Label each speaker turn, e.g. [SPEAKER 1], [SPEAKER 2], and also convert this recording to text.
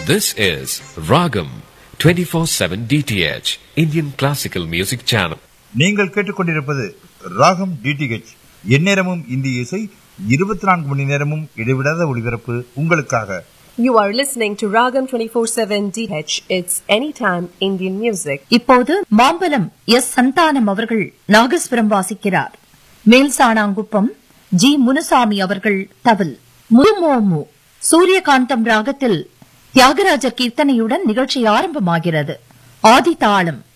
[SPEAKER 1] This is Ragam 24/7 DTH Indian Classical Music Channel.
[SPEAKER 2] நீங்கள் கேட்டுக்கொண்டிருப்பது ராகம் டிடிஹெச் எந்நேரமும் இந்திய இசை இருபத்தி நான்கு மணி நேரமும் இடைவிடாத ஒளிபரப்பு உங்களுக்காக
[SPEAKER 3] You are listening to Ragam 24/7 DH. It's anytime Indian music.
[SPEAKER 4] இப்போது மாம்பலம் எஸ் சந்தானம் அவர்கள் நாகஸ்வரம் வாசிக்கிறார் மேல்சாணாங்குப்பம் ஜி முனுசாமி அவர்கள் தவில் முருமோமு சூரியகாந்தம் ராகத்தில் தியாகராஜ கீர்த்தனையுடன் நிகழ்ச்சி ஆரம்பமாகிறது ஆதி தாளம்